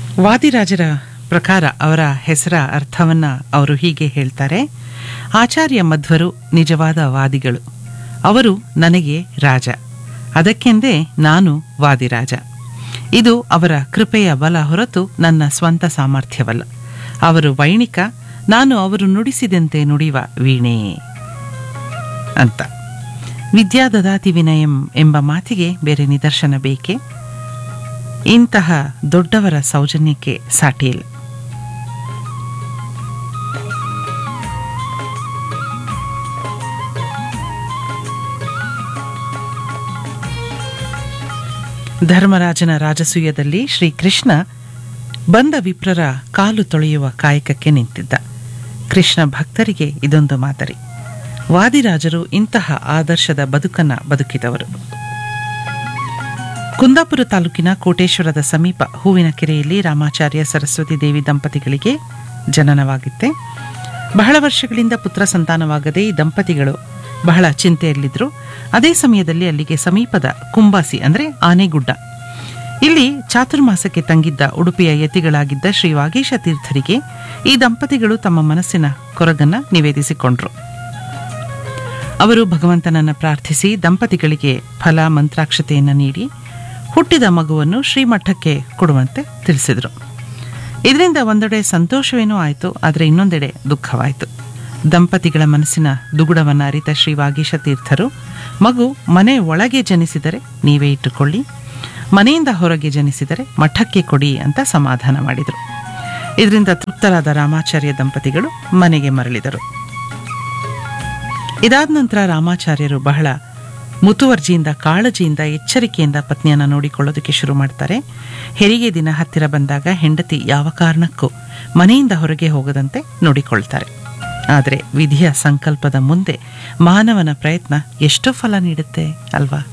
ವಾದಿರಾಜರ ಪ್ರಕಾರ ಅವರ ಹೆಸರ ಅರ್ಥವನ್ನ ಅವರು ಹೀಗೆ ಹೇಳ್ತಾರೆ ಆಚಾರ್ಯ ಮಧ್ವರು ನಿಜವಾದ ವಾದಿಗಳು ಅವರು ನನಗೆ ರಾಜ ಅದಕ್ಕೆಂದೇ ನಾನು ವಾದಿರಾಜ ಇದು ಅವರ ಕೃಪೆಯ ಬಲ ಹೊರತು ನನ್ನ ಸ್ವಂತ ಸಾಮರ್ಥ್ಯವಲ್ಲ ಅವರು ವೈಣಿಕ ನಾನು ಅವರು ನುಡಿಸಿದಂತೆ ನುಡಿವ ವೀಣೆ ಅಂತ ವಿದ್ಯಾದದಾತಿ ವಿನಯಂ ಎಂಬ ಮಾತಿಗೆ ಬೇರೆ ನಿದರ್ಶನ ಬೇಕೆ ಇಂತಹ ದೊಡ್ಡವರ ಸೌಜನ್ಯಕ್ಕೆ ಸಾಟಿಯಿಲ್ಲ ಧರ್ಮರಾಜನ ರಾಜಸೂಯದಲ್ಲಿ ಶ್ರೀಕೃಷ್ಣ ಬಂದ ವಿಪ್ರರ ಕಾಲು ತೊಳೆಯುವ ಕಾಯಕಕ್ಕೆ ನಿಂತಿದ್ದ ಕೃಷ್ಣ ಭಕ್ತರಿಗೆ ಇದೊಂದು ಮಾದರಿ ವಾದಿರಾಜರು ಇಂತಹ ಆದರ್ಶದ ಬದುಕನ್ನ ಬದುಕಿದವರು ಕುಂದಾಪುರ ತಾಲೂಕಿನ ಕೋಟೇಶ್ವರದ ಸಮೀಪ ಹೂವಿನ ಕೆರೆಯಲ್ಲಿ ರಾಮಾಚಾರ್ಯ ಸರಸ್ವತಿ ದೇವಿ ದಂಪತಿಗಳಿಗೆ ಜನನವಾಗಿತ್ತೆ ಬಹಳ ವರ್ಷಗಳಿಂದ ಪುತ್ರ ಸಂತಾನವಾಗದೆ ಈ ದಂಪತಿಗಳು ಬಹಳ ಚಿಂತೆಯಲ್ಲಿದ್ದರು ಅದೇ ಸಮಯದಲ್ಲಿ ಅಲ್ಲಿಗೆ ಸಮೀಪದ ಕುಂಬಾಸಿ ಅಂದರೆ ಆನೆಗುಡ್ಡ ಇಲ್ಲಿ ಚಾತುರ್ಮಾಸಕ್ಕೆ ತಂಗಿದ್ದ ಉಡುಪಿಯ ಯತಿಗಳಾಗಿದ್ದ ಶ್ರೀ ವಾಗೀಶ ತೀರ್ಥರಿಗೆ ಈ ದಂಪತಿಗಳು ತಮ್ಮ ಮನಸ್ಸಿನ ಕೊರಗನ್ನ ನಿವೇದಿಸಿಕೊಂಡ್ರು ಅವರು ಭಗವಂತನನ್ನ ಪ್ರಾರ್ಥಿಸಿ ದಂಪತಿಗಳಿಗೆ ಫಲ ಮಂತ್ರಾಕ್ಷತೆಯನ್ನು ನೀಡಿ ಹುಟ್ಟಿದ ಮಗುವನ್ನು ಶ್ರೀಮಠಕ್ಕೆ ಕೊಡುವಂತೆ ತಿಳಿಸಿದರು ಇದರಿಂದ ಒಂದೆಡೆ ಸಂತೋಷವೇನೂ ಆಯಿತು ಆದರೆ ಇನ್ನೊಂದೆಡೆ ದುಃಖವಾಯಿತು ದಂಪತಿಗಳ ಮನಸ್ಸಿನ ದುಗುಡವನ್ನು ಅರಿತ ಶ್ರೀ ವಾಗೀಶ ತೀರ್ಥರು ಮಗು ಮನೆ ಒಳಗೆ ಜನಿಸಿದರೆ ನೀವೇ ಇಟ್ಟುಕೊಳ್ಳಿ ಮನೆಯಿಂದ ಹೊರಗೆ ಜನಿಸಿದರೆ ಮಠಕ್ಕೆ ಕೊಡಿ ಅಂತ ಸಮಾಧಾನ ಮಾಡಿದರು ಇದರಿಂದ ತೃಪ್ತರಾದ ರಾಮಾಚಾರ್ಯ ದಂಪತಿಗಳು ಮನೆಗೆ ಮರಳಿದರು ಇದಾದ ನಂತರ ರಾಮಾಚಾರ್ಯರು ಬಹಳ ಮುತುವರ್ಜಿಯಿಂದ ಕಾಳಜಿಯಿಂದ ಎಚ್ಚರಿಕೆಯಿಂದ ಪತ್ನಿಯನ್ನು ನೋಡಿಕೊಳ್ಳೋದಕ್ಕೆ ಶುರು ಮಾಡ್ತಾರೆ ಹೆರಿಗೆ ದಿನ ಹತ್ತಿರ ಬಂದಾಗ ಹೆಂಡತಿ ಯಾವ ಕಾರಣಕ್ಕೂ ಮನೆಯಿಂದ ಹೊರಗೆ ಹೋಗದಂತೆ ನೋಡಿಕೊಳ್ತಾರೆ ಆದರೆ ವಿಧಿಯ ಸಂಕಲ್ಪದ ಮುಂದೆ ಮಾನವನ ಪ್ರಯತ್ನ ಎಷ್ಟು ಫಲ ನೀಡುತ್ತೆ ಅಲ್ವಾ